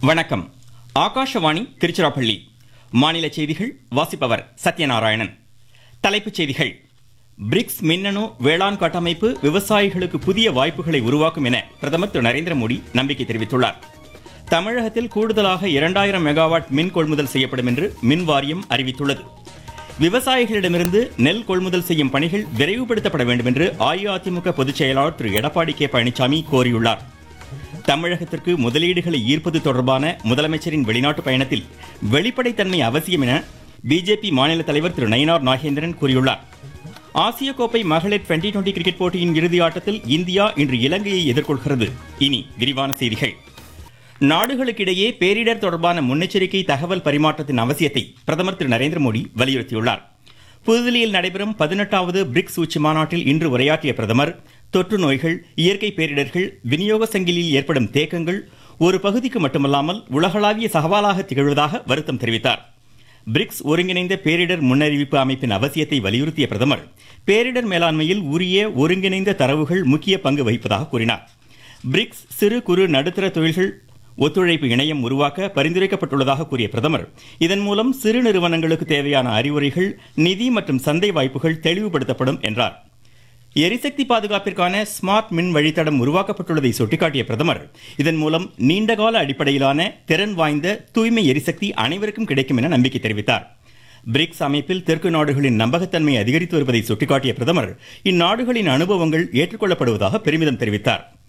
வணக்கம் ஆகாஷவாணி திருச்சிராப்பள்ளி மாநில செய்திகள் வாசிப்பவர் சத்யநாராயணன் தலைப்புச் செய்திகள் பிரிக்ஸ் மின்னணு வேளாண் கட்டமைப்பு விவசாயிகளுக்கு புதிய வாய்ப்புகளை உருவாக்கும் என பிரதமர் திரு நரேந்திர மோடி நம்பிக்கை தெரிவித்துள்ளார் தமிழகத்தில் கூடுதலாக இரண்டாயிரம் மெகாவாட் மின் கொள்முதல் செய்யப்படும் என்று மின் வாரியம் அறிவித்துள்ளது விவசாயிகளிடமிருந்து நெல் கொள்முதல் செய்யும் பணிகள் விரைவுபடுத்தப்பட வேண்டும் என்று அஇஅதிமுக பொதுச் செயலாளர் திரு எடப்பாடி கே பழனிசாமி கோரியுள்ளார் தமிழகத்திற்கு முதலீடுகளை ஈர்ப்பது தொடர்பான முதலமைச்சரின் வெளிநாட்டு பயணத்தில் வெளிப்படைத்தன்மை அவசியம் என பிஜேபி மாநில தலைவர் திரு நயினார் நாகேந்திரன் கூறியுள்ளார் ஆசிய கோப்பை மகளிர் டுவெண்டி டுவெண்டி கிரிக்கெட் போட்டியின் இறுதி ஆட்டத்தில் இந்தியா இன்று இலங்கையை எதிர்கொள்கிறது இனி விரிவான செய்திகள் நாடுகளுக்கிடையே பேரிடர் தொடர்பான முன்னெச்சரிக்கை தகவல் பரிமாற்றத்தின் அவசியத்தை பிரதமர் திரு நரேந்திர மோடி வலியுறுத்தியுள்ளார் புதுதில்லியில் நடைபெறும் பதினெட்டாவது பிரிக்ஸ் உச்சி மாநாட்டில் இன்று உரையாற்றிய பிரதமர் தொற்று நோய்கள் இயற்கை பேரிடர்கள் விநியோக சங்கிலியில் ஏற்படும் தேக்கங்கள் ஒரு பகுதிக்கு மட்டுமல்லாமல் உலகளாவிய சவாலாக திகழ்வதாக வருத்தம் தெரிவித்தார் பிரிக்ஸ் ஒருங்கிணைந்த பேரிடர் முன்னறிவிப்பு அமைப்பின் அவசியத்தை வலியுறுத்திய பிரதமர் பேரிடர் மேலாண்மையில் உரிய ஒருங்கிணைந்த தரவுகள் முக்கிய பங்கு வகிப்பதாக கூறினார் பிரிக்ஸ் சிறு குறு நடுத்தர தொழில்கள் ஒத்துழைப்பு இணையம் உருவாக்க பரிந்துரைக்கப்பட்டுள்ளதாக கூறிய பிரதமர் இதன் மூலம் சிறு நிறுவனங்களுக்கு தேவையான அறிவுரைகள் நிதி மற்றும் சந்தை வாய்ப்புகள் தெளிவுபடுத்தப்படும் என்றார் எரிசக்தி பாதுகாப்பிற்கான ஸ்மார்ட் மின் வழித்தடம் உருவாக்கப்பட்டுள்ளதை சுட்டிக்காட்டிய பிரதமர் இதன் மூலம் நீண்டகால அடிப்படையிலான திறன் வாய்ந்த தூய்மை எரிசக்தி அனைவருக்கும் கிடைக்கும் என நம்பிக்கை தெரிவித்தார் பிரிக்ஸ் அமைப்பில் தெற்கு நாடுகளின் நம்பகத்தன்மை அதிகரித்து வருவதை சுட்டிக்காட்டிய பிரதமர் இந்நாடுகளின் அனுபவங்கள் ஏற்றுக்கொள்ளப்படுவதாக பெருமிதம் தெரிவித்தார்